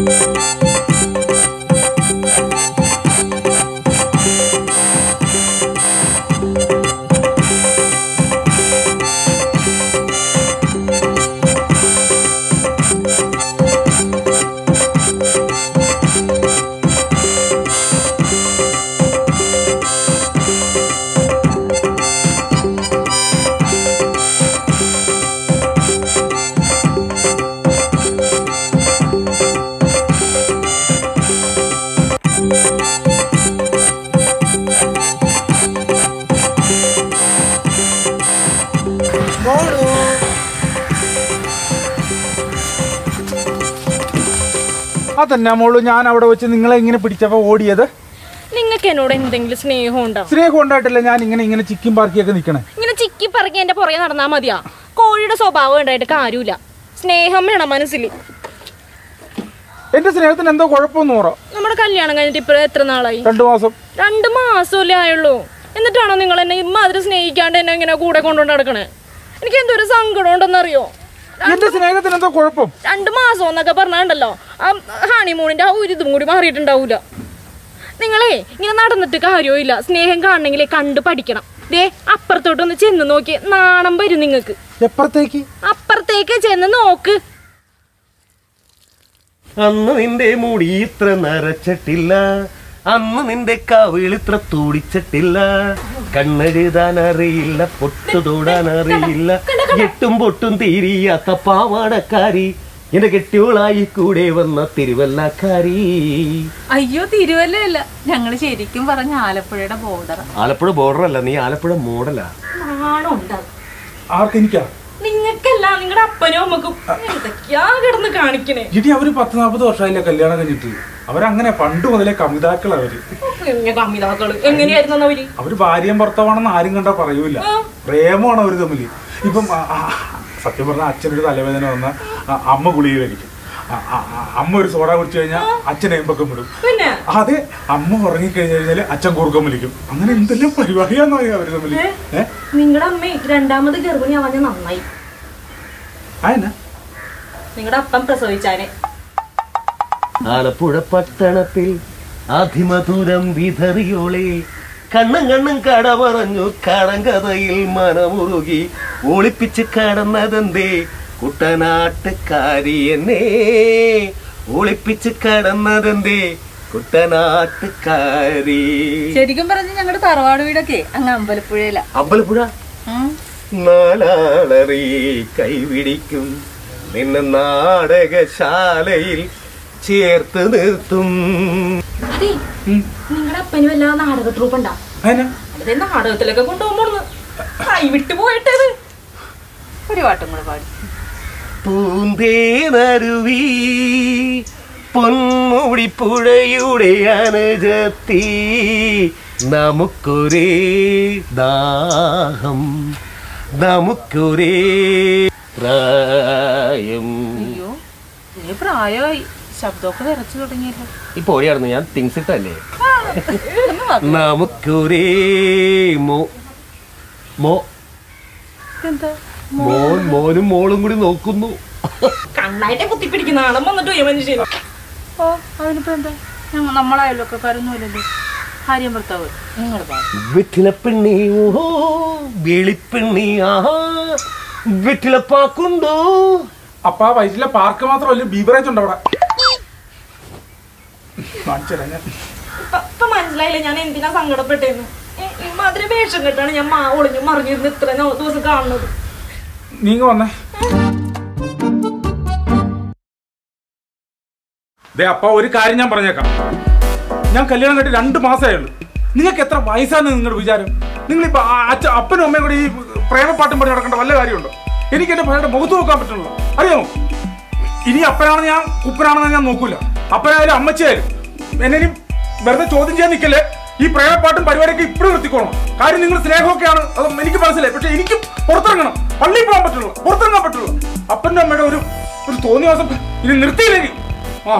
അതന്നെ മോളു ഞാൻ അവിടെ വെച്ച് നിങ്ങളെ ഇങ്ങനെ പിടിച്ചപ്പോ ഓടിയത് നിങ്ങൾക്ക് എന്നോട് എന്തെങ്കിലും സ്നേഹം ഉണ്ടോ സ്നേഹം ഉണ്ടായിട്ടല്ല ഞാൻ ഇങ്ങനെ ഇങ്ങനെ ചിക്കും പാർക്കിയൊക്കെ നിക്കണേ ഇങ്ങനെ ചിക്കി പറക്കി എന്റെ പുറകെ നടന്നാ മതിയാ കോഴിയുടെ സ്വഭാവം ഉണ്ടായിട്ട് കാര്യമില്ല സ്നേഹം വേണം മനസ്സിൽ എന്റെ സ്നേഹത്തിന് എന്തോ കുഴപ്പമൊന്നും പറ നമ്മുടെ കല്യാണം കഴിഞ്ഞിട്ട് ഇപ്പൊ എത്ര നാളായി രണ്ടു മാസം രണ്ട് മാസമല്ലേ ആയുള്ളൂ എന്നിട്ടാണോ നിങ്ങൾ എന്നെ ഇമ്മാതിരി സ്നേഹിക്കാണ്ട് എന്നെ ഇങ്ങനെ കൂടെ കൊണ്ടുകൊണ്ട് നടക്കണേ എനിക്ക് എന്തൊരു സങ്കടം ഉണ്ടെന്നറിയോ എന്റെ സ്നേഹത്തിന് എന്തോ കുഴപ്പം രണ്ട് മാസം എന്നൊക്കെ പറഞ്ഞാണ്ടല്ലോ ആ ഹണിമൂണിന്റെ ആ ഒരു ഇതും കൂടി മാറിയിട്ടുണ്ടാവൂല നിങ്ങളെ ഇങ്ങനെ നടന്നിട്ട് കാര്യമില്ല സ്നേഹം കാണണമെങ്കിലേ കണ്ട് പഠിക്കണം ദേ അപ്പുറത്തോട്ടൊന്ന് ചെന്ന് നോക്കി നാണം വരും നിങ്ങൾക്ക് എപ്പുറത്തേക്ക് അപ്പുറത്തേക്ക് ചെന്ന് നോക്ക് അന്ന് നിന്റെ മുടി ഇത്ര നരച്ചിട്ടില്ല അന്ന് നിന്റെ കവിൾ ഇത്ര തുടിച്ചിട്ടില്ല കണ്ണെഴുതാൻ അറിയില്ല പൊട്ടു തൊടാൻ അറിയില്ല എട്ടും പൊട്ടും തീരിയാത്ത പാവാടക്കാരി എന്റെ കെട്ടിയോളായി കൂടെ വന്ന തിരുവല്ലക്കാരി അയ്യോ തിരുവല്ലയല്ല ഞങ്ങൾ ശരിക്കും പറഞ്ഞ ആലപ്പുഴയുടെ ബോർഡർ ആലപ്പുഴ ബോർഡർ അല്ല നീ ആലപ്പുഴ മോഡലാ നാണം ഉണ്ടാകും ആർക്കെനിക്കാ നിങ്ങൾക്കല്ല നിങ്ങളുടെ അപ്പനും അമ്മക്കും എന്തൊക്കെയാ കിടന്ന് കാണിക്കണേ ഇടി അവര് പത്ത് നാൽപ്പത് വർഷമായില്ല കല്യാണം കഴിഞ്ഞിട്ട് അവരങ്ങനെ പണ്ട് മുതലേ കമിതാക്കൾ അവര് കുഞ്ഞ കമിതാക്കള് എങ്ങനെയായിരുന്നു അവര് അവര് ഭാര്യയും ഭർത്താവാണെന്ന് ആരും കണ്ടാ പറയൂല പ്രേമമാണ് അവര് തമ്മില് ഇപ്പം ആ, ആ, സത്യം പറഞ്ഞ അച്ഛനൊരു തലവേദന വന്ന അമ്മ ഗുളിക കഴിക്കും ആ, ആ, ആ, അമ്മ ഒരു സോഡ കുടിച്ചു കഴിഞ്ഞാൽ അച്ഛൻ ഏമ്പക്കം വിടും പിന്നെ അതെ അമ്മ ഉറങ്ങിക്കഴിഞ്ഞു കഴിഞ്ഞാല് അച്ഛൻ കൂർക്കം വിളിക്കും അങ്ങനെ എന്തെല്ലാം പരിപാടിയാന്ന് പറയാ അവര് തമ്മില് ഏഹ് നിങ്ങളുടെ അമ്മ രണ്ടാമത് ഗർഭിണി ആവാഞ്ഞ നന്നായി ആയെന്നാ നിങ്ങളുടെ അപ്പം പ്രസവിച്ചാനെ ആലപ്പുഴ പട്ടണത്തിൽ അതിമധുരം വിതറിയോളെ കണ്ണും കണ്ണും കട പറഞ്ഞു കടങ്കഥയിൽ മനമുറുകി ഒളിപ്പിച്ച് കടന്നതെന്തേ കുട്ടനാട്ടുകാരി എന്നെ ഒളിപ്പിച്ച് കടന്നതെന്തേ കുട്ടനാട്ടുകാരി ശരിക്കും പറഞ്ഞ ഞങ്ങളുടെ തറവാട് വീടൊക്കെ അങ്ങ് അമ്പലപ്പുഴയില അമ്പലപ്പുഴ നാലാളറി കൈപിടിക്കും നിന്നെ നാടകശാലയിൽ ചേർത്ത് നിർത്തും അതെ നിങ്ങളുടെ അപ്പന് വല്ല നാടക ട്രൂപ്പ് ഉണ്ടാ ആയെന്നാ അതെ നാടകത്തിലൊക്കെ കൊണ്ടുപോകുമ്പോന്ന് കൈവിട്ട് പോയിട്ടത് ഒരു പാട്ടും കൂടെ പാടി പൂന്തേനരുവി പൊന്മുടി പുഴയുടെ അനുജത്തി നമുക്കൊരേ ദാഹം നമുക്കൊരേ പ്രായം അയ്യോ നീ പ്രായമായി ശബ്ദമൊക്കെ വിറച്ചു തുടങ്ങിയല്ലോ ഇപ്പൊ ഓടിയായിരുന്നു ഞാൻ തിങ്സ് ഇട്ടല്ലേ നമുക്കൊരേ മോ മോ എന്താ മോൻ മോനും മോളും കൂടി നോക്കുന്നു കണ്ണായിട്ട് കുത്തിപ്പിടിക്കുന്ന ആളും വന്നിട്ട് പോയി മനുഷ്യൻ ഓ അതിനിപ്പോ എന്താ ഞങ്ങൾ നമ്മളായല്ലോ കരുന്നില്ലല്ലോ ഭാര്യയും ഭർത്താവ് നിങ്ങൾ പാടും വെറ്റില പെണ്ണി ഓഹോ വെളിപ്പെണ്ണി ആഹാ വെറ്റില പാക്കുണ്ടോ അപ്പൊ ആ വയറ്റിലെ പാർക്ക് മാത്രമല്ല ബീവറേജ് ഉണ്ട് അവിടെ കാണിച്ചു തരാം ഞാൻ ഇപ്പൊ ഇപ്പൊ മനസ്സിലായില്ലേ ഞാൻ എന്തിനാ സങ്കടപ്പെട്ടേന്ന് ഏ, ഇമ്മാതിരി വേഷം കെട്ടാണ് ഞാൻ മാ- ഒളിഞ്ഞു മറിഞ്ഞിരുന്ന് ഇത്ര നോ- ദിവസം കാണുന്നത് നീങ്ങ വന്നേ ദേ അപ്പ ഒരു കാര്യം ഞാൻ പറഞ്ഞേക്കാം ഞാൻ കല്യാണം കെട്ടി രണ്ട് മാസമേ ഉള്ളൂ നിങ്ങൾക്ക് എത്ര വയസ്സാന്ന് നിങ്ങളുടെ വിചാരം നിങ്ങളിപ്പോ ആ അച്ഛ അപ്പനും അമ്മയും കൂടി ഈ പ്രേമപ്പാട്ടും പറഞ്ഞ് നടക്കേണ്ട വല്ല കാര്യമുണ്ടോ എനിക്ക് എന്റെ ഭാര്യയുടെ മുഖത്ത് നോക്കാൻ പറ്റുള്ളൂ അറിയാമോ ഇനി അപ്പനാണെന്ന് ഞാൻ കുപ്പനാണെന്ന് ഞാൻ നോക്കൂല അപ്പനായാലും അമ്മച്ചായാലും എന്നെ ഇനി വെറുതെ ചോദ്യം ചെയ്യാൻ നിൽക്കല്ലേ ഈ പ്രേമപ്പാട്ടും പരിപാടിയൊക്കെ ഇപ്പോഴും നിർത്തിക്കോണം കാര്യം നിങ്ങൾ സ്നേഹമൊക്കെയാണ് അത് എനിക്ക് മനസ്സിലായി പക്ഷെ എനിക്ക് പുറത്തിറങ്ങണം പള്ളിയിൽ പോകാൻ പറ്റുള്ളൂ പുറത്തിറങ്ങാൻ പറ്റുള്ളൂ അപ്പന്റെ അമ്മയുടെ ഒരു ഒരു തോന്നിയ ദിവസം ഇനി നിർത്തിയില്ലെങ്കിൽ ആ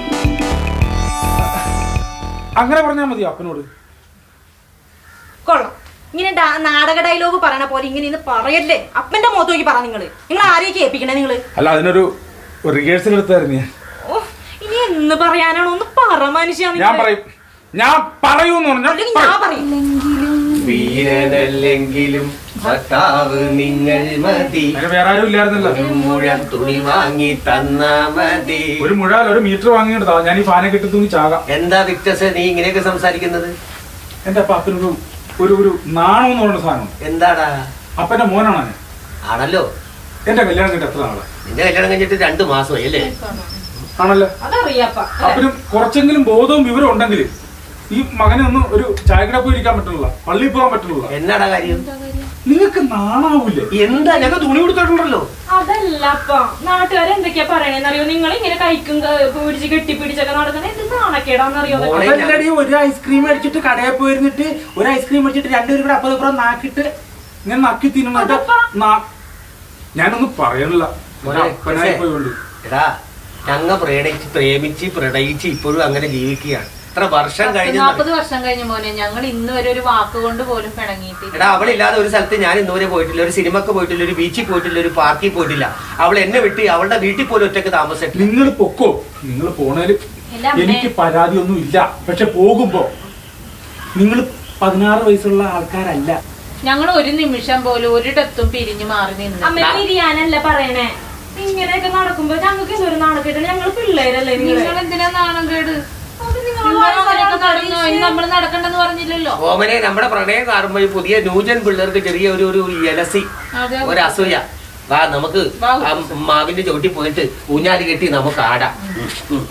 അങ്ങനെ പറഞ്ഞാൽ മതി അപ്പനോട് കൊള്ളാം ഇങ്ങനെ ഡാ- നാടക ഡയലോഗ് പറയണ പോലെ ഇങ്ങനെ ഇന്ന് പറയല്ലേ അപ്പന്റെ മുഖത്ത് നോക്കി പറ നിങ്ങള് നിങ്ങൾ ആരെയൊക്കെ ഏൽപ്പിക്കണേ നിങ്ങള് അല്ല അതിനൊരു റിഹേഴ്സൽ എടുത്തായിരുന്നു ഞാൻ ഓ ഇനി എന്ന് പറയാനാണോ ഒന്ന് പറ മനുഷ്യ ഞാൻ പറയും ഞാൻ പറയൂന്ന് പറഞ്ഞാൽ ഞാൻ പറയും വീരനല്ലെങ്കിലും ഭർത്താവ് നിങ്ങൾ മതി അതിന് വേറെ ആരും ഇല്ലായിരുന്നല്ലോ ഒരു മുഴം തുണി വാങ്ങി തന്നാ മതി ഒരു മുഴാൽ ഒരു മീറ്റർ വാങ്ങിയെടുത്താ ഞാൻ ഈ ഫാനെ കെട്ടി തൂങ്ങി ചാകാം എന്താ വിക്ടസ് നീ ഇങ്ങനെയൊക്കെ സംസാരിക്കുന്നത് എന്റെ അപ്പ അപ്പനൊരു ഒരു ഒരു നാണം എന്ന് പറയുന്ന സാധനം എന്താടാ അപ്പന്റെ മോനാണ് ഞാൻ ആണല്ലോ എന്റെ കല്യാണം കഴിഞ്ഞിട്ട് എത്ര നാളെ നിന്റെ കല്യാണം കഴിഞ്ഞിട്ട് രണ്ടു മാസമായി അല്ലേ ആണല്ലോ അതറിയാപ്പ അപ്പനും കുറച്ചെങ്കിലും ബോധവും വിവരം ഉണ്ടെങ്കിൽ ഈ മകനെ ഒന്ന് ഒരു ചായക്കട പോയി ഇരിക്കാൻ പറ്റുന്നില്ല പള്ളിയിൽ പോകാൻ പറ്റുന്നില്ല എന്നാടാ കാര്യം നിങ്ങൾക്ക് നാണാവൂലേ എന്താ ഞങ്ങൾ തുണി കൊടുത്തിട്ടുണ്ടല്ലോ അതല്ലപ്പ നാട്ടുകാർ എന്തൊക്കെയാ പറയണെന്നറിയോ നിങ്ങൾ ഇങ്ങനെ കൈക്കും ക- പിടിച്ച് കെട്ടി പിടിച്ചൊക്കെ നടക്കുന്നത് എന്ത് നാണക്കേടാന്നറിയോ അതൊക്കെ? മോളെ ഞാൻ- അതല്ലടി ഒരു ഐസ്ക്രീം അടിച്ചിട്ട് കടയിൽ പോയിരുന്നിട്ട് ഒരു ഐസ്ക്രീം അടിച്ചിട്ട് രണ്ടുപേരും കൂടെ അപ്പുറം ഇപ്പുറം നാക്കിട്ട് ഇങ്ങനെ നക്കി തിന്നുന്നിട്ട് നാ- ഞാനൊന്നും പറയണില്ല മോനെ, അപ്പനായി പോയോണ്ട് എടാ ഞങ്ങ പ്രേമിച്ച് പ്രേമിച്ച് പ്രണയിച്ച് ഇപ്പോഴും അങ്ങനെ ജീവിക്കുകയാണ് എത്ര വർഷം കഴിഞ്ഞ നാൽപ്പത് വർഷം കഴിഞ്ഞ മോനെ ഞങ്ങൾ ഇന്ന് വരെ ഒരു വാക്ക് കൊണ്ട് പോലും പിണങ്ങിയിട്ടില്ല എടാ അവളില്ലാതെ ഒരു സ്ഥലത്ത് ഞാൻ ഇന്നുവരെ പോയിട്ടില്ല ഒരു സിനിമക്ക് പോയിട്ടില്ല ഒരു ബീച്ചിൽ പോയിട്ടില്ല ഒരു പാർക്കിൽ പോയിട്ടില്ല അവൾ എന്നെ വിട്ട് അവളുടെ വീട്ടിൽ പോലും ഒറ്റക്ക് താമസിച്ചിട്ടില്ല നിങ്ങൾ പൊക്കോ നിങ്ങൾ പോണേല് ഇല്ല, അമ്മേ. എനിക്ക് പരാതിയൊന്നും ഇല്ല പക്ഷെ പോകുമ്പോ നിങ്ങൾ പതിനാറ് വയസ്സുള്ള ആൾക്കാരല്ല ഞങ്ങൾ ഒരു നിമിഷം പോലും ഒരിടത്തും പിരിഞ്ഞു മാറി നിന്നു അമ്മ പിരിയാനല്ല പറയണേ ഇങ്ങനെയൊക്കെ നടക്കുമ്പോ ഞങ്ങൾക്ക് എന്തൊരു നാണക്കേടാണ് ഞങ്ങൾ പിള്ളേരല്ലേ നിങ്ങള് നിങ്ങൾ എന്തിനാ നാണം കേട് അത് നിങ്ങൾ നിങ്ങൾ അങ്ങനെയൊക്കെ നടന്നു വയസ്സായ നമ്മൾ നടക്കണ്ടെന്ന് പറഞ്ഞില്ലല്ലോ ഓമനെ നമ്മുടെ പ്രണയം കാണുമ്പോൾ ഈ പുതിയ ന്യൂജൻ പിള്ളേർക്ക് ചെറിയ ഒരു ഒരു എലസി അതെ. ഒരു അസൂയ വാ നമുക്ക് വാ. ആ മാവിന്റെ ചോട്ടിൽ പോയിട്ട് ഊഞ്ഞാലി കെട്ടി നമുക്ക് ആടാം ഉം.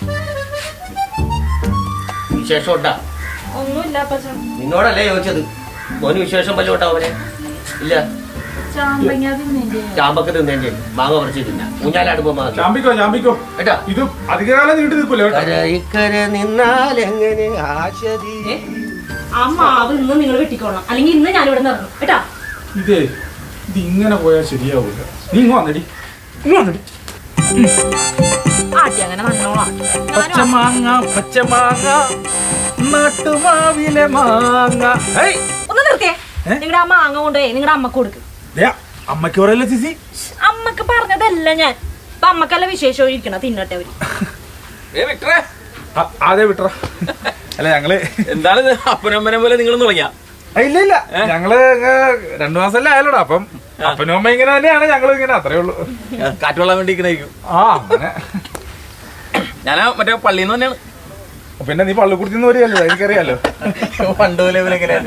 വിശേഷം ഉണ്ടാ ഒന്നുമില്ല അപ്പച്ചൻ നിന്നോടല്ലേ ചോദിച്ചത് മോന് വിശേഷം വല്ലതും ഉണ്ടോ അവനെ ഇല്ല ചാമ്പങ്ങ തിന്നില്ലേ ചാമ്പക്ക് തിന്നേണ്ടി മാങ്ങ പറിച്ച് തിന്ന ഊഞ്ഞാലാടുമ്പോ മാങ്ങ ചാമ്പിക്കോ ചാമ്പിക്കോ കേട്ടോ ഇത് അധികകാലം നീണ്ടു നിൽക്കൂല കേട്ടോ കരയിക്കര നിന്നാൽ എങ്ങനെ ആശതി ആ മാവ് ഇന്ന് നിങ്ങൾ വെട്ടിക്കോളണം അല്ലെങ്കിൽ ഇന്ന് ഞാൻ ഇവിടെ നിർന്നു കേട്ടാ ഇതേ ഇത് ഇങ്ങനെ പോയാൽ ശരിയാവൂല നീ ഇങ്ങ് വന്നടി ഇങ്ങ് വന്നടി ആട്ടി അങ്ങനെ നന്നോളാം പച്ചമാങ്ങ പച്ചമാങ്ങ നാട്ടുമാവിലെ മാങ്ങ ഹേയ് ഒന്ന് നിർത്തിയേ നിങ്ങളുടെ ആ മാങ്ങ കൊണ്ടുപോയി നിങ്ങളുടെ അമ്മക്ക് കൊടുക്ക് ദേ, അമ്മയ്ക്ക് പറയല്ലേ സിസി അമ്മക്ക് പറഞ്ഞതല്ല ഞാൻ അപ്പൊ അമ്മക്കല്ല വിശേഷം ഇരിക്കണ തിന്നട്ടെ അവര് അ- അതെ വിട്ടറ അല്ല ഞങ്ങള് എന്താണ് അപ്പനമ്മനെ പോലെ നിങ്ങൾ തുടങ്ങിയ ആ, ഇല്ല ഇല്ല ഞങ്ങള് ഇങ്ങ് രണ്ടു മാസമല്ലേ ആയാലോടാ അപ്പം അപ്പനും അമ്മ ഇങ്ങനെ തന്നെയാണ് ഞങ്ങൾ ഇങ്ങനെ അത്രേ ഉള്ളൂ കാറ്റുകൊള്ളാൻ വേണ്ടി ഇരിക്കണായിരിക്കും ആ അങ്ങനെ ഞാൻ മറ്റേ പള്ളിയിൽ നിന്ന് തന്നെയാണ് പിന്നെ നീ പള്ളിക്കുടുത്തിന്ന് വരികയല്ലോ എനിക്കറിയാലോ പണ്ട് പോലെ ഇവര് എങ്ങനെയാണ്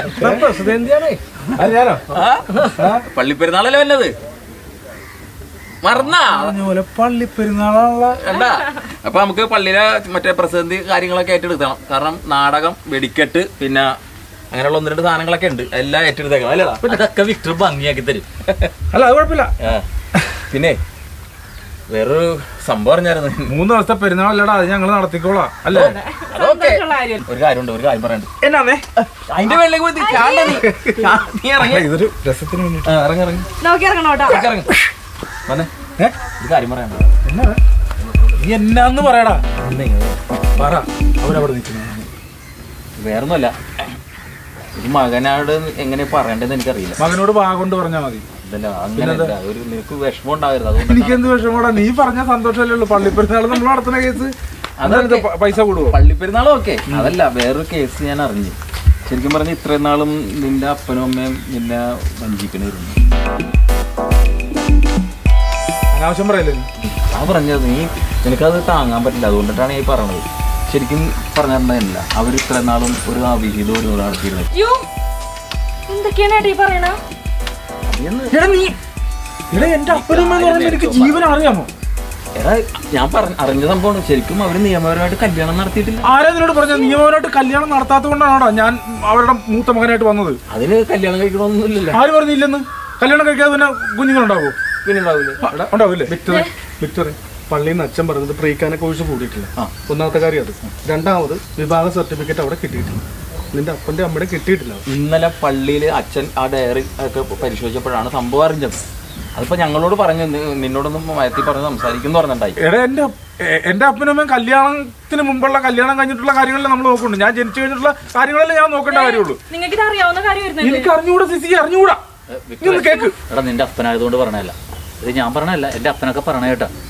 അത് ഞാനോ ആ? പള്ളിപ്പെരുന്നാളല്ലേ വന്നത് മറന്നാ പറഞ്ഞ പള്ളി പെരുന്നാളാണുള്ള കണ്ടാ അപ്പൊ നമുക്ക് പള്ളിയിലെ മറ്റേ പ്രസിദ്ധി കാര്യങ്ങളൊക്കെ ഏറ്റെടുക്കണം കാരണം നാടകം വെടിക്കെട്ട് പിന്നെ അങ്ങനെയുള്ള ഒന്ന് രണ്ട് സാധനങ്ങളൊക്കെ ഉണ്ട് എല്ലാം ഏറ്റെടുത്തേക്കണം അല്ലേടാ അതൊക്കെ വിക്ടർ ഭംഗിയാക്കി തരും അല്ല അത് കുഴപ്പമില്ല ആ. പിന്നെ വേറൊരു സംഭവം അറിഞ്ഞായിരുന്നു മൂന്ന് ദിവസത്തെ പെരുന്നാളല്ലടാ അത് ഞങ്ങൾ നടത്തിക്കോളാം അല്ലേ അതൊക്കെ സന്തോഷമുള്ള കാര്യം ഒരു കാര്യമുണ്ട് ഒരു കാര്യം പറയണ്ട് എന്നാന്നേ അതിന്റെ വെള്ളം പോയി ചാണ്ട നീ. ചാ- നീ ഇറങ്ങി അല്ല, ഇതൊരു രസത്തിന് വേണ്ടി ആ, ഇറങ്ങി ഇറങ്ങി നോക്കി ഇറങ്ങണം കേട്ടോ ഇറങ്ങി, ഇറങ്ങി വന്നേ ഏ ഒരു കാര്യം പറയണ്ട എന്നാ നീ എന്നാന്ന് പറയടാ പറ അവരവിടെ നിൽക്കുന്നു വേറൊന്നുമല്ല ഒരു മകനാട് എങ്ങനെ പറയണ്ടെന്ന് എനിക്കറിയില്ല മകനോട് വാ കൊണ്ട് പറഞ്ഞാ മതി ഇതല്ല അങ്ങനെയല്ല ഒരു നിനക്ക് വിഷമം ഉണ്ടാവരുത് അതുകൊണ്ട് എനിക്ക് എന്ത് വിഷമോടാ നീ പറഞ്ഞ സന്തോഷമല്ലേ ഉള്ളൂ പള്ളി പെരുന്നാൾ നമ്മൾ നടത്തുന്ന കേസ് അതെന്ത് പ- പൈസ കൂടുവോ പള്ളിപ്പെരുന്നാളും ഓക്കെ അതല്ല വേറൊരു കേസ് ഞാൻ അറിഞ്ഞു ശരിക്കും പറഞ്ഞ ഇത്രയും നാളും നിന്റെ അപ്പനും അമ്മയും നിന്നെ വഞ്ചിക്കണിരുന്നു അനാവശ്യം പറയല്ലേ നീ ഞാൻ പറഞ്ഞത് നീ നിനക്കത് താങ്ങാൻ പറ്റില്ല അതുകൊണ്ടിട്ടാണ് ഈ പറയണത് ശരിക്കും പറഞ്ഞിട്ടുണ്ടായില്ല അവർ ഇത്രയും നാളും ഒരു അവിഹിതം ഒരു നടത്തിയിരുന്നത് യ്യോ, എന്തൊക്കെയാണ് ഏട്ടാ ഈ പറയണ എടാ നീ എടാ എന്റെ അപ്പനും അമ്മയും പറയുമ്പോ എനിക്ക് ജീവൻ അറിയാമോ എടാ ഞാൻ പറഞ്ഞ അറിഞ്ഞ സംഭവമാണ് ശരിക്കും അവർ നിയമപരമായിട്ട് കല്യാണം നടത്തിയിട്ടില്ല ആരാ നിന്നോട് പറഞ്ഞ നിയമപരമായിട്ട് കല്യാണം നടത്താത്തത് കൊണ്ടാണോടാ ഞാൻ അവരുടെ മൂത്ത മകനായിട്ട് വന്നത് അതിന് കല്യാണം കഴിക്കണമെന്നൊന്നുമില്ലല്ലോ ആര് പറഞ്ഞില്ലെന്ന് കല്യാണം കഴിക്കാതെ പിന്നെ കുഞ്ഞുങ്ങളുണ്ടാവോ പിന്നെ ഉണ്ടാവില്ല എടാ, ഉണ്ടാവില്ലേ വിക്ടറി വിക്ടറി പള്ളിയിൽ നിന്ന് അച്ഛൻ പറഞ്ഞത് പ്രീക്കാനെ കോഴ്സ് കൂടിയിട്ടില്ല ആ. ഒന്നാമത്തെ കാര്യം അത് രണ്ടാമത് വിഭാഗ സർട്ടിഫിക്കറ്റ് അവിടെ കിട്ടിയിട്ടില്ല നിന്റെ അപ്പന്റെ അമ്മയുടെ കിട്ടിയിട്ടില്ല ഇന്നലെ പള്ളിയിൽ അച്ഛൻ ആ ഡയറി ഒക്കെ പരിശോധിച്ചപ്പോഴാണ് സംഭവം അറിഞ്ഞത് അതിപ്പോ ഞങ്ങളോട് പറഞ്ഞു നി- നിന്നോടൊന്നും മയത്തി പറഞ്ഞ് സംസാരിക്കുന്നു പറഞ്ഞിട്ടുണ്ടായി എടാ എന്റെ എ- എന്റെ അപ്പനും അമ്മയും കല്യാണത്തിന് മുമ്പുള്ള കല്യാണം കഴിഞ്ഞിട്ടുള്ള കാര്യങ്ങളെല്ലാം നമ്മൾ നോക്കുന്നുണ്ട് ഞാൻ ജനിച്ചു കഴിഞ്ഞിട്ടുള്ള കാര്യങ്ങളെല്ലാം ഞാൻ നോക്കേണ്ട കാര്യമുള്ളൂ നിങ്ങൾക്ക് ഇത് അറിയാവുന്ന കാര്യമായിരുന്നു എനിക്ക് അറിഞ്ഞുകൂടാ സിസി അറിഞ്ഞുകൂടാ നീ ഒന്ന് കേക്ക് എടാ നിന്റെ അപ്പനായതുകൊണ്ട് പറഞ്ഞല്ല ഇത് ഞാൻ പറഞ്ഞല്ല എന്റെ അപ്പനൊക്കെ പറഞ്ഞ കേട്ടാ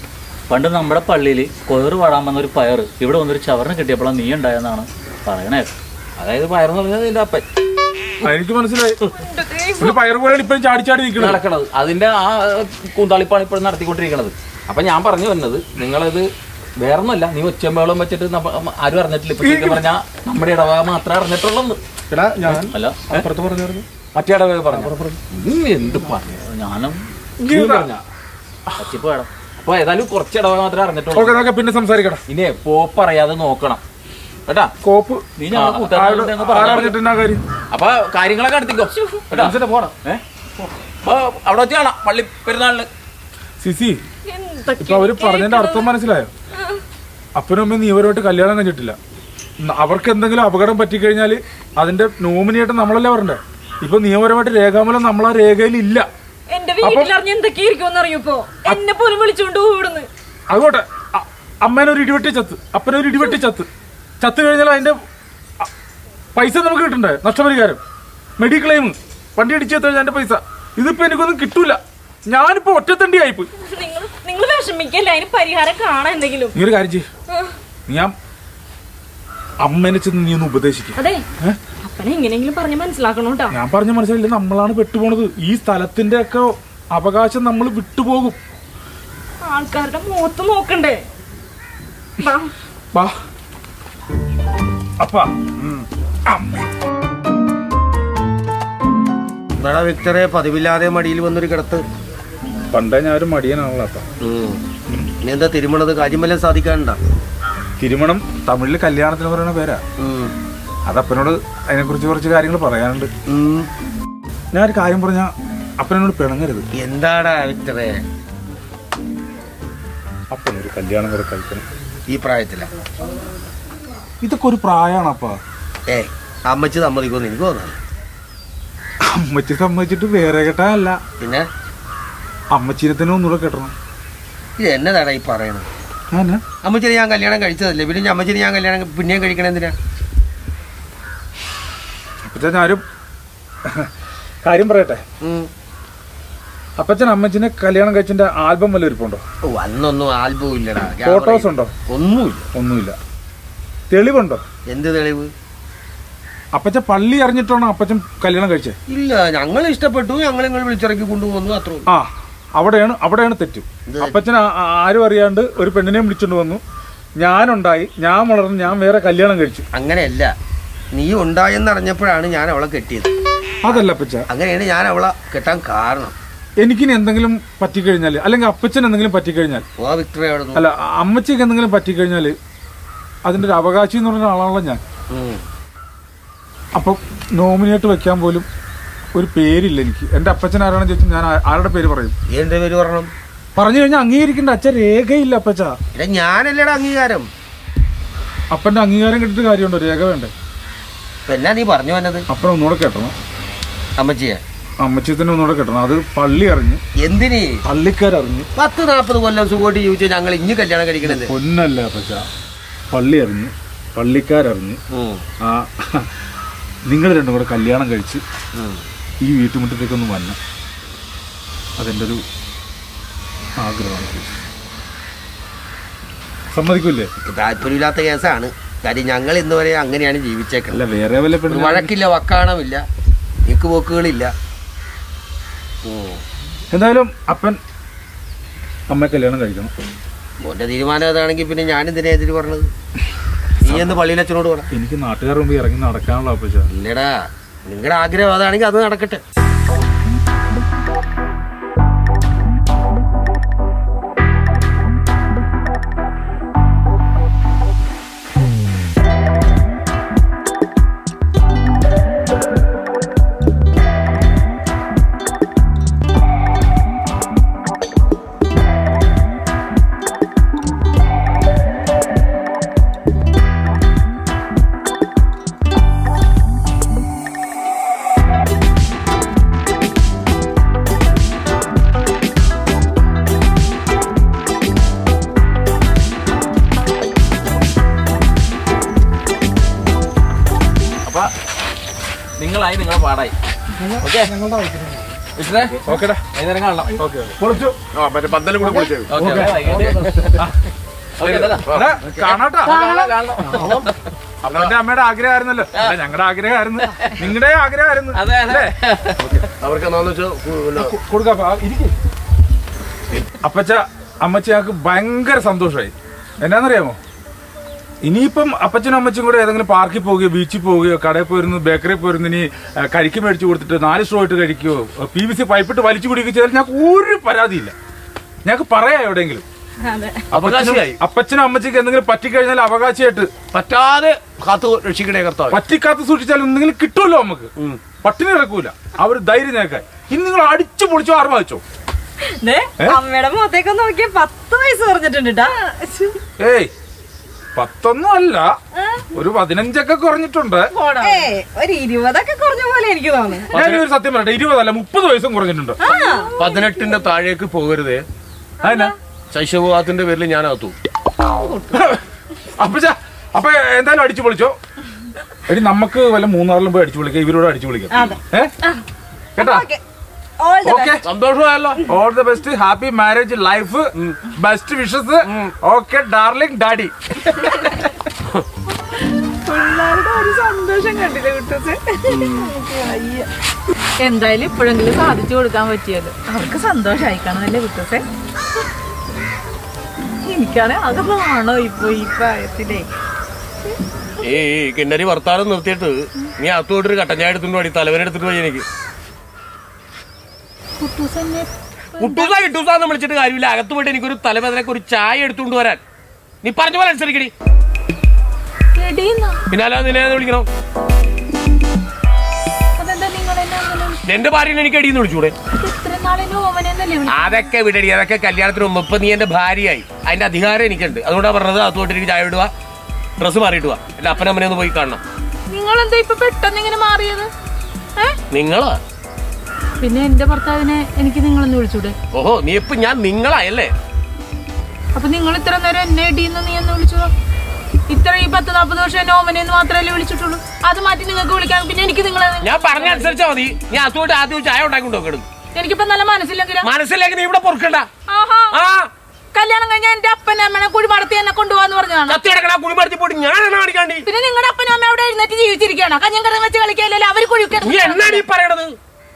പണ്ട് നമ്മുടെ പള്ളിയിൽ കൊയറ് പാടാൻ വന്ന ഒരു പയർ ഇവിടെ വന്നൊരു ചവറിന് കിട്ടിയപ്പോഴാണ് നീ ഉണ്ടായെന്നാണ് പറയണേ അതായത് പയർന്ന് പറഞ്ഞത് നിന്റെ അപ്പൻ ആ, എനിക്ക് മനസ്സിലായി ഒരു പയർ പോലെ ഇപ്പഴും ചാടി ചാടി നിൽക്കണം നടക്കണത് അതിന്റെ ആ കൂന്താളിപ്പാണ് ഇപ്പോഴും നടത്തിക്കൊണ്ടിരിക്കണത് അപ്പൊ ഞാൻ പറഞ്ഞു വന്നത് നിങ്ങളത് വേറൊന്നുമല്ല നീ ഒച്ചമ്പേളം വെച്ചിട്ട് നമ്മ- ആരും അറിഞ്ഞിട്ടില്ല ഇപ്പൊ ശരിക്കും പറഞ്ഞാൽ നമ്മുടെ ഇടവക മാത്രമേ അറിഞ്ഞിട്ടുള്ളൂ എടാ ഞാൻ അല്ല അപ്പുറത്ത് പറഞ്ഞു മറ്റേ ഇടവക പറഞ്ഞു നീ എന്ത് പറഞ്ഞു ഞാനും പറഞ്ഞ പറ്റിപ്പോയടാ അപ്പൊ ഏതായാലും കുറച്ച് ഇടവക മാത്രമേ അറിഞ്ഞിട്ടുള്ളൂ ഓക്കെ നമുക്ക് പിന്നെ സംസാരിക്കടാ ഇനി പോപ്പ് അറിയാതെ നോക്കണം കേട്ടാ കോപ്പ് നീ ഞങ്ങളെ ആരോട് കൂട്ടുകാരോട് അങ്ങ് പറഞ്ഞാ മതി. ആരറിഞ്ഞിട്ട് എന്നാ കാര്യം അപ്പൊ കാര്യങ്ങളൊക്കെ അടുത്തിക്കോ കേട്ടാ പോടാ ഏ? അപ്പൊ അവിടെ വെച്ച് കാണാം പള്ളി പെരുന്നാളിന് സിസി എന്തൊക്കെ ഇപ്പൊ അവര് പറഞ്ഞതിന്റെ അർത്ഥം മനസ്സിലായോ അപ്പനും അമ്മയും നീ ഇവരുമായിട്ട് കല്യാണം കഴിഞ്ഞിട്ടില്ല ന- അവർക്ക് എന്തെങ്കിലും അപകടം പറ്റിക്കഴിഞ്ഞാല് അതിന്റെ നോമിനിയായിട്ട് നമ്മളല്ലേ പറഞ്ഞേ ഇപ്പൊ നിയമപരമായിട്ട് രേഖാമൂലം നമ്മളാ രേഖയിൽ ഇല്ല എന്റെ വീട്ടിലറിഞ്ഞ എന്തൊക്കെയായിരിക്കും അറിയൂപ്പോ എന്നെ പോലും വിളിച്ചോണ്ട് പോവിടുന്ന് അതുകൊട്ടെ അ- അമ്മേനെ ഒരു ഇടിവെട്ടി ചത്ത് അപ്പനെ ഒരു ഇടിവെട്ടി ചത്ത് ചത്ത് കഴിഞ്ഞാൽ അതിന്റെ അ- പൈസ നമുക്ക് കിട്ടണ്ടേ നഷ്ടപരിഹാരം മെഡിക്ലെയിം വണ്ടി ഇടിച്ചു കഴിഞ്ഞാൽ അതിന്റെ പൈസ ഇതിപ്പോ എനിക്കൊന്നും കിട്ടൂല ഞാനിപ്പോ ഒറ്റത്തണ്ടി ആയിപ്പോയി നിങ്ങൾ നിങ്ങൾ വിഷമിക്കല്ല അതിന് പരിഹാരം കാണാൻ എന്തെങ്കിലും നീ ഒരു കാര്യം ചെയ്യ് ഞാൻ അമ്മേനെ ചെന്ന് നീ ഒന്ന് ഉപദേശിക്കും അതെ അപ്പനെ എങ്ങനെയെങ്കിലും പറഞ്ഞ് മനസ്സിലാക്കണം കേട്ടോ ഞാൻ പറഞ്ഞ മനസ്സിലായില്ല നമ്മളാണ് പെട്ടുപോണത് ഈ സ്ഥലത്തിന്റെ ഒക്കെ അവകാശം നമ്മൾ വിട്ടുപോകും ആൾക്കാരുടെ മുഖത്ത് നോക്കണ്ടേ വാ. വാ അപ്പ ഇവിടെ വിക്ടറെ പതിവില്ലാതെ മടിയിൽ വന്നൊരു കിടത്ത് പണ്ടേ ഞാൻ ഒരു മടിയനാണല്ലോ അപ്പ ഇനി എന്താ തിരുമണത് കാര്യം വല്ലതും സാധിക്കാനുണ്ട തിരുമണം തമിഴില് കല്യാണത്തിന് പറയുന്ന പേരാ അത് അപ്പനോട് അതിനെക്കുറിച്ച് കുറച്ച് കാര്യങ്ങൾ പറയാനുണ്ട് ഞാൻ ഒരു കാര്യം പറഞ്ഞ അപ്പനോട് പിണങ്ങരുത് എന്താടാ വിക്ടറെ അപ്പനൊരു കല്യാണം കൂടെ കഴിക്കണം ഈ പ്രായത്തില ഇതൊക്കെ ഒരു പ്രായമാണ് അപ്പ ഏ അമ്മച്ചി സമ്മതിക്കുമെന്ന് എനിക്ക് തോന്നുന്നു അമ്മച്ചി സമ്മതിച്ചിട്ട് വേറെ കെട്ടാനല്ല പിന്നെ അമ്മച്ചീനെ തന്നെ ഒന്നുകൂടെ കെട്ടണം ഇത് എന്നതാടാ ഈ പറയണത് ഞാന് അമ്മച്ചിനെ ഞാൻ കല്യാണം കഴിച്ചതല്ലേ പിന്നെ ഞാൻ അമ്മച്ചിനെ ഞാൻ കല്യാണം പിന്നെയും കഴിക്കണം എന്തിനാ അപ്പച്ച ഞാനും കാര്യം പറയട്ടെ ഉം. അപ്പച്ചൻ അമ്മച്ചിനെ കല്യാണം കഴിച്ചതിന്റെ ആൽബം വല്ല ഇരിപ്പുണ്ടോ ഓ അന്നൊന്നും ആൽബവും ഇല്ലടാ ഞാൻ ഫോട്ടോസ് പറയും. ഉണ്ടോ ഒന്നുമില്ല ഒന്നുമില്ല തെളിവുണ്ടോ എന്ത് തെളിവ് അപ്പച്ച പള്ളി അറിഞ്ഞിട്ടാണോ അപ്പച്ചൻ കല്യാണം കഴിച്ചത് ഇല്ല ഞങ്ങൾ ഇഷ്ടപ്പെട്ടു ഞങ്ങൾ നിങ്ങൾ വിളിച്ചിറക്കി കൊണ്ടുപോകുന്നു അത്രേ ഉള്ളൂ ആ അവിടെയാണ് അവിടെയാണ് തെറ്റ് അപ്പച്ചൻ ആ- ആ- ആരും അറിയാണ്ട് ഒരു പെണ്ണിനെ വിളിച്ചോണ്ട് വന്നു ഞാനുണ്ടായി ഞാൻ വളർന്ന് ഞാൻ വേറെ കല്യാണം കഴിച്ചു അങ്ങനെയല്ല നീ ഉണ്ടായെന്ന് അറിഞ്ഞപ്പോഴാണ് ഞാൻ അവളെ കെട്ടിയത് അതല്ല അപ്പച്ച അങ്ങനെയാണ് ഞാൻ അവളെ കെട്ടാൻ കാരണം എനിക്കിനി എന്തെങ്കിലും പറ്റിക്കഴിഞ്ഞാൽ അല്ലെങ്കിൽ അപ്പച്ചൻ എന്തെങ്കിലും പറ്റിക്കഴിഞ്ഞാൽ ഓ വിക്ടറി അവിടെ നിന്ന് അല്ല അമ്മച്ചിക്ക് എന്തെങ്കിലും പറ്റിക്കഴിഞ്ഞാൽ അതിന്റെ ഒരു അവകാശി എന്ന് പറഞ്ഞ ആളാണല്ലോ ഞാൻ ഉം. അപ്പം നോമിനേറ്റ് വെക്കാൻ പോലും ഒരു പേരില്ല എനിക്ക് എന്റെ അപ്പച്ചൻ ആരാണെന്ന് ചോദിച്ചാൽ ഞാൻ ആ- ആരുടെ പേര് പറയും നീ എന്റെ പേര് പറയണം പറഞ്ഞു കഴിഞ്ഞാൽ അംഗീകരിക്കേണ്ട അച്ഛൻ രേഖയില്ല അപ്പച്ച എടാ ഞാനല്ലേടാ അംഗീകാരം അപ്പന്റെ അംഗീകാരം കിട്ടിയിട്ട് കാര്യമുണ്ടോ രേഖ വേണ്ടേ ഇപ്പൊ എന്നാ നീ പറഞ്ഞു വന്നത് അപ്പൻ ഒന്നുകൂടെ കെട്ടണം അമ്മച്ചിയെ അമ്മച്ചി തന്നെ ഒന്നുകൂടെ കെട്ടണം അത് പള്ളി അറിഞ്ഞ് എന്തിന് പള്ളിക്കാരറിഞ്ഞ് പത്ത് നാൽപ്പത് കൊല്ലം സുഖമായിട്ട് ജീവിച്ചു ഞങ്ങൾ ഇനി കല്യാണം കഴിക്കണത് പൊന്നല്ല അപ്പച്ച പള്ളി അറിഞ്ഞ് പള്ളിക്കാരറിഞ്ഞ് ഉം. ആ നിങ്ങൾ രണ്ടും കൂടെ കല്യാണം കഴിച്ച് ഉം. ഈ വീട്ടുമുറ്റത്തേക്കൊന്ന് വരണം അതെൻ്റെ ഒരു ആഗ്രഹമാണ് സമ്മതിക്കൂലേ താല്പര്യമില്ലാത്ത കേസാണ് കാര്യം ഞങ്ങൾ ഇന്ന് വരെ അങ്ങനെയാണ് ജീവിച്ചേക്കുന്നത് അല്ല വേറെ വല്ല ഒരു പെണ്ണ് വഴക്കില്ല വക്കാണമില്ല നീക്കുപോക്കുകളില്ല ഉം. എന്തായാലും അപ്പൻ അമ്മയെ കല്യാണം കഴിക്കണം മോന്റെ തീരുമാനം അതാണെങ്കിൽ പിന്നെ ഞാൻ എന്തിനാ എതിര് പറഞ്ഞത് നീ എന്ന് പള്ളിയിലച്ഛനോട് പറ എനിക്ക് നാട്ടുകാർ മുമ്പ് ഇറങ്ങി നടക്കാനുള്ള അപ്പച്ച ഇല്ലടാ നിങ്ങളുടെ ആഗ്രഹം അതാണെങ്കിൽ അത് നടക്കട്ടെ അപ്പൊ നിങ്ങളായി നിങ്ങളെ പാടായി ഓക്കെ വിഷ്ണേ ഓക്കേടാ വൈകുന്നേരം കാണാം ഓക്കെ പൊളിച്ചു ആ മറ്റേ പന്തലും കൂടെ പൊളിച്ചത് ഓക്കെ ഓക്കെ എടാ, കാണാട്ടാ കാണാം കാണാം അപ്പന്റെ അമ്മയുടെ ആഗ്രഹമായിരുന്നല്ലോ അല്ല ഞങ്ങളുടെ ആഗ്രഹമായിരുന്നു നിങ്ങളുടെ ആഗ്രഹമായിരുന്നു അതെ അതെ അവർക്ക് എന്താന്ന് വെച്ചാൽ കൊടുക്കാം അപ്പച്ച അമ്മച്ചി ഞങ്ങൾക്ക് ഭയങ്കര സന്തോഷമായി എന്നാന്നറിയാമോ ഇനിയിപ്പം അപ്പച്ചനും അമ്മച്ചും കൂടെ ഏതെങ്കിലും പാർക്കിൽ പോവുകയോ ബീച്ചിൽ പോവുകയോ കടയിൽ പോയിരുന്നു ബേക്കറിയിൽ പോയിരുന്നു ഇനി ആ, കരിക്ക് മേടിച്ചു കൊടുത്തിട്ട് നാല് സ്ട്രോ ഇട്ട് കഴിക്കുകയോ പി വി സി പൈപ്പിട്ട് വലിച്ചു കുടിക്കുകയോ ചെയ്താൽ ഞങ്ങൾക്ക് ഒരു പരാതിയില്ല ഞങ്ങൾക്ക് പറയാം എവിടെയെങ്കിലും അവകാശിയായി അപ്പച്ചനും അമ്മച്ചിക്ക് എന്തെങ്കിലും പറ്റിക്കഴിഞ്ഞാൽ അവകാശമായിട്ട് പറ്റാതെ കാത്തു രക്ഷിക്കണേ കർത്താവ് പറ്റിക്കാത്ത സൂക്ഷിച്ചാൽ എന്തെങ്കിലും കിട്ടുമല്ലോ നമുക്ക് പട്ടിണി കിടക്കൂല അവർ ധൈര്യം നേക്കാൻ ഇനി നിങ്ങൾ അടിച്ചു പൊളിച്ചോ ആർമ വെച്ചോ ദേ, ഏ? അമ്മയുടെ മുഖത്തേക്ക് നോക്കിയ പത്ത് വയസ്സ് പറഞ്ഞിട്ടുണ്ട് ട്ടാ. ഏയ് പത്തൊന്നും അല്ല ഒരു പതിനഞ്ചൊക്കെ കുറഞ്ഞിട്ടുണ്ട് ഏയ്, ഒരു ഇരുപതൊക്കെ കുറഞ്ഞ പോലെ എനിക്ക് തോന്നുന്നു ഞാൻ ഒരു സത്യം പറയട്ടെ ഇരുപതല്ല മുപ്പത് വയസ്സും കുറഞ്ഞിട്ടുണ്ട് പതിനെട്ടിന്റെ താഴേക്ക് പോകരുതേ അതിനാ ശൈശവവാദത്തിന്റെ പേരിൽ ഞാൻ അകത്തു അപ്പൊ ചാ- അപ്പൊ എന്തായാലും അടിച്ചു പൊളിച്ചോ എടി നമുക്ക് വല്ല മൂന്നാറിലും പോയി അടിച്ചു പൊളിക്കാം ഇവരോട് അടിച്ചു പൊളിക്കാം ഏ കേട്ടാ All the ഓക്കെ സന്തോഷമായല്ലോ all the best happy marriage life best wishes okay darling daddy പിള്ളേരുടെ ഒരു സന്തോഷം കണ്ടില്ലേ കുട്ടൂസ് എന്തായാലും ഇപ്പോഴെങ്കിലും സാധിച്ചു കൊടുക്കാൻ പറ്റിയല്ലോ അവർക്ക് സന്തോഷമായി കാണുമല്ലേ കുട്ടൂസെ എനിക്കാണെ അകമാണോ ഇപ്പൊ ഈ പ്രായത്തിലേ ഏയ് കിണ്ണരി വർത്താനം നിർത്തിയിട്ട് നീ അകത്തോട്ടൊരു കട്ടഞ്ഞായ എടുത്തിട്ട് പോയി തലവനെടുത്തിട്ട് പോയി എനിക്ക് കുട്ടൂസ് എന്നെ കുട്ടൂസ കിട്ടൂസാന്ന് വിളിച്ചിട്ട് കാര്യമില്ല അകത്ത് പോയിട്ട് എനിക്കൊരു തലവേദനക്ക് ഒരു ചായ എടുത്തുകൊണ്ട് വരാൻ നീ പറഞ്ഞ പോലെ അനുസരിക്കടി എടീന്നാ പിന്നെ അല്ലാതെ നിന്നെ ഏത് വിളിക്കണം അതെന്താ നിങ്ങൾ എന്നെ അങ്ങനെ വിളിച്ചത്? എന്റെ ഭാര്യനെ എനിക്ക് അടിയെന്ന് വിളിച്ചൂടെ ഇത്രയും നാളിന്റെ ഓമനെന്നല്ലേ വിളിച്ചത്? അതൊക്കെ വിടടി അതൊക്കെ കല്യാണത്തിന് മുമ്പ് ഇപ്പൊ നീ എന്റെ ഭാര്യയായി അതിന്റെ അധികാരം എനിക്കുണ്ട് അതുകൊണ്ടാണ് പറഞ്ഞത് അതുകൊണ്ട് എനിക്ക് ചായ ഇടുക ഡ്രസ്സ് മാറിയിട്ട് വാ എന്റെ അപ്പനമ്മനെ ഒന്ന് പോയി കാണണം നിങ്ങളെന്താ ഇപ്പൊ പെട്ടെന്ന് ഇങ്ങനെ മാറിയത് ഏ നിങ്ങളാ പിന്നെ എന്റെ ഭർത്താവിനെ എനിക്ക് നിങ്ങളെന്ന് വിളിച്ചൂടെ ഓഹോ നീ ഇപ്പൊ ഞാൻ നിങ്ങളായല്ലേ അപ്പൊ നിങ്ങൾ ഇത്ര നേരം എന്നെ ഇടിയെന്ന് നീ എന്ന് വിളിച്ചതോ ഇത്ര ഈ പത്ത് നാപ്പത് വർഷം എന്നെ ഓമനെന്ന് മാത്രമല്ലേ വിളിച്ചിട്ടുള്ളൂ അത് മാറ്റി നിങ്ങൾക്ക് വിളിക്കാൻ പിന്നെ എനിക്ക് നിങ്ങളെ ഞാൻ പറഞ്ഞ അനുസരിച്ചാ മതി നീ അതുകൊണ്ട് ആദ്യം ഒരു ചായ ഉണ്ടാക്കി കൊണ്ടുവെക്കണം എനിക്കിപ്പോ നല്ല മനസ്സിലെങ്കിലോ മനസ്സിലേക്ക് നീ ഇവിടെ പൊറുക്കണ്ട ആഹാ ആ കല്യാണം കഴിഞ്ഞാൽ എന്റെ അപ്പനെ അമ്മനെ കുഴിമടത്തി എന്നെ കൊണ്ടുപോകാന്ന് പറഞ്ഞതാണ് കത്തി കിടക്കണ കുളിമടത്തി പോയിട്ട് ഞാൻ എന്നാ കാണിക്കാണ്ടി പിന്നെ നിങ്ങളുടെ അപ്പനും അമ്മ അവിടെ എഴുന്നേറ്റ് ജീവിച്ചിരിക്കുകയാണോ കഞ്ഞം കിടന്ന് വെച്ച് കളിക്കാനല്ലേ അവര് കുഴി നീ എന്നാണ് ഈ പറയണത്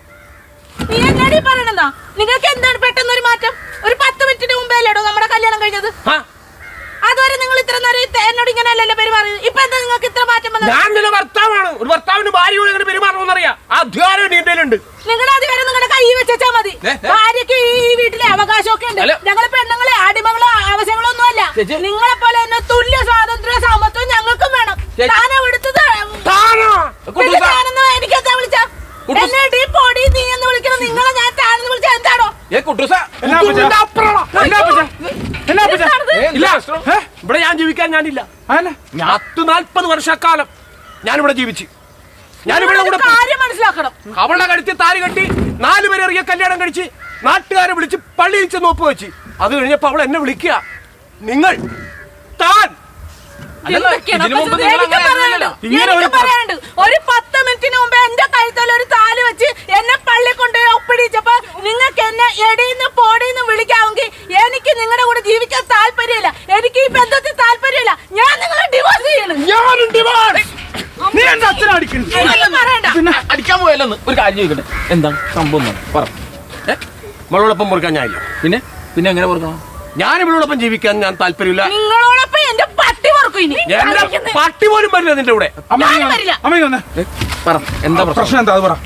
നീ എന്നാടി പറയണെന്നാ നിങ്ങൾക്ക് എന്താണ് പെട്ടെന്ന് ഒരു മാറ്റം ഒരു പത്ത് മിനിറ്റിന് മുമ്പേ അല്ലേടോ നമ്മുടെ കല്യാണം കഴിഞ്ഞത് ആ, അതുവരെ നിങ്ങൾ ഇത്ര നേരം ഇത് എന്നോട് ഇങ്ങനെ അല്ലല്ലോ പെരുമാറിയത് ഇപ്പൊ എന്താ നിങ്ങൾക്ക് ഇത്ര മാറ്റം വന്നത് ഞാൻ നിന്റെ ഭർത്താവാണ് ഒരു ഭർത്താവിന് ഭാര്യയോട് എങ്ങനെ പെരുമാറണമെന്നറിയാം ആ അധ്വാനം നീണ്ടയിലുണ്ട് നിങ്ങളുടെ അതുവരെ നിങ്ങളുടെ കൈ വെച്ചാ മതി ഭാര്യക്ക് ഈ വീട്ടിലെ അവകാശമൊക്കെ ഉണ്ട് അല്ല. ഞങ്ങളെ പെണ്ണുങ്ങളെ അടിമകളോ ആവശ്യങ്ങളോ ഒന്നുമല്ല നിങ്ങളെ പോലെ തന്നെ തുല്യ സ്വാതന്ത്ര്യ സമത്വം ഞങ്ങൾക്കും വേണം താനോ എടുത്തത് താനോ? പിന്നെ താനെന്ന് എനിക്കെന്താ വിളിച്ച എന്നെ ഡീ പൊടി നീ എന്ന് വിളിക്കണം നിങ്ങളെ ഞാൻ താനെന്ന് വിളിച്ച എന്താണോ ഏ കുട്ടൂസ എന്നാ അപ്പച്ചാ? എന്നാ അപ്പച്ചാ? എന്നാ അപ്പച്ചാ? ഇല്ല ഏ? ഇവിടെ ഞാൻ ജീവിക്കാൻ ഞാനില്ല അതന്നെ. ഞാൻ പത്ത് നാൽപ്പത് വർഷക്കാലം ഞാനിവിടെ ജീവിച്ചു ഞാനിവിടെ നിങ്ങളൊരു കൂടെ കാര്യം മനസ്സിലാക്കണം അവളുടെ കഴുത്തിൽ താരി കെട്ടി നാല് പേരെ ഇറങ്ങിയ കല്യാണം കഴിച്ച് നാട്ടുകാരെ വിളിച്ച് പള്ളിയിൽ ചെന്ന് ഒപ്പ് വെച്ച് അത് കഴിഞ്ഞപ്പോ അവൾ എന്നെ വിളിക്കുക നിങ്ങൾ താൻ എന്തൊക്കെയാണ് ഇതിനു മുമ്പ് അപ്പൊ നിങ്ങൾ എനിക്ക് അങ്ങനെ പറയാനുണ്ട്. ആയിരുന്നല്ലോ. ഇങ്ങനെ എനിക്ക് ഒരു പ്ര- പറയാനുണ്ട് ഒരു പത്ത് മിനിറ്റിന് മുമ്പ് എന്റെ കഴുത്തിൽ ഒരു താല് വെച്ച് എന്നെ പള്ളി കൊണ്ടുപോയി ഒപ്പിടിച്ചപ്പോ നിങ്ങൾക്ക് എന്നെ എടീന്ന് പോടീന്ന് വിളിക്കാമെങ്കിൽ എനിക്ക് നിങ്ങളുടെ കൂടെ ജീവിക്കാൻ താല്പര്യമില്ല എനിക്ക് ഈ ബന്ധത്തിൽ താല്പര്യമില്ല ഞാൻ നിങ്ങളെ ഡിവോഴ്സ് ചെയ്യണം ഞാനും ഡിവാർഡ് നീ എന്റെ അച്ഛനെ അടിക്കരുത് എനിക്കൊന്നും പറയണ്ട അടിക്കാൻ പോയല്ലെന്ന് ഒരു കാര്യം ചോദിക്കട്ടെ എന്താണ് സംഭവം എന്ന് പറ ഏ? ഇവളോടൊപ്പം പൊറുക്കാൻ ഞാനില്ല പിന്നെ പിന്നെ എങ്ങനെ കൊടുക്കണം ഞാൻ ഇവളോടൊപ്പം ജീവിക്കാൻ ഞാൻ താല്പര്യമില്ല നിങ്ങളോടൊപ്പം എന്റെ പട്ടി പറക്കും ഇനി എന്റെ പട്ടി പോലും വരില്ല നിന്റെ കൂടെ അമ്മ ഞാനും ഇങ്ങ് വരില്ല. അമ്മ ഇങ്ങ് വന്നേ. ഏ, പറ എന്താ പ്രശ്നം പ്രശ്നം എന്താ അത് പറ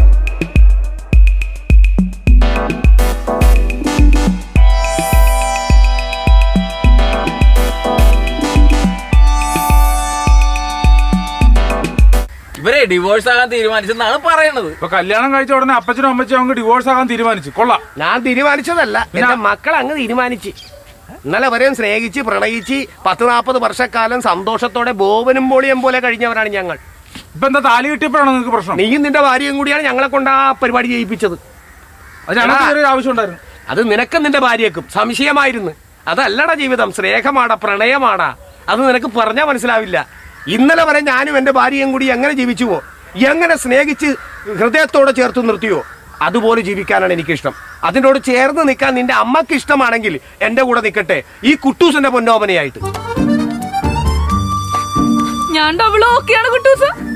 ഇവരെ ഡിവോഴ്സ് ആകാൻ തീരുമാനിച്ചെന്നാണ് പറയണത് ഇപ്പൊ കല്യാണം കഴിച്ച ഉടനെ അപ്പച്ചനും അമ്മച്ചും അങ്ങ് ഡിവോഴ്സ് ആകാൻ തീരുമാനിച്ചു കൊള്ളാം ഞാൻ തീരുമാനിച്ചതല്ല എന്റെ മക്കൾ അങ്ങ് തീരുമാനിച്ച് ഇന്നലെ വരെയും സ്നേഹിച്ച് പ്രണയിച്ച് പത്ത് നാൽപ്പത് വർഷക്കാലം സന്തോഷത്തോടെ ബോവനും പോളിയും പോലെ കഴിഞ്ഞവരാണ് ഞങ്ങൾ ഇപ്പൊ എന്താ താലി കിട്ടിയപ്പോഴാണ് നിങ്ങൾക്ക് പ്രശ്നം നീയും നിന്റെ ഭാര്യയും കൂടിയാണ് ഞങ്ങളെ കൊണ്ട് ആ പരിപാടി ചെയ്യിപ്പിച്ചത് അത് ഞങ്ങൾക്ക് ചെറിയൊരു ആവശ്യം ഉണ്ടായിരുന്നു അത് നിനക്കും നിന്റെ ഭാര്യക്കും സംശയമായിരുന്നു അതല്ലടാ ജീവിതം സ്നേഹമാടാ പ്രണയമാടാ അത് നിനക്ക് പറഞ്ഞാൽ മനസ്സിലാവില്ല ഇന്നലെ വരെ ഞാനും എന്റെ ഭാര്യയും കൂടി എങ്ങനെ ജീവിച്ചുവോ എങ്ങനെ സ്നേഹിച്ച് ഹൃദയത്തോടെ ചേർത്ത് നിർത്തിയോ അതുപോലെ ജീവിക്കാനാണ് എനിക്കിഷ്ടം അതിനോട് ചേർന്ന് നിൽക്കാൻ നിന്റെ അമ്മക്ക് ഇഷ്ടമാണെങ്കിൽ എന്റെ കൂടെ നിൽക്കട്ടെ ഈ കുട്ടൂസിന്റെ പൊന്നോപനയായിട്ട് ഞാൻ ഡബിൾ ഓക്കെയാണ് കുട്ടൂസ്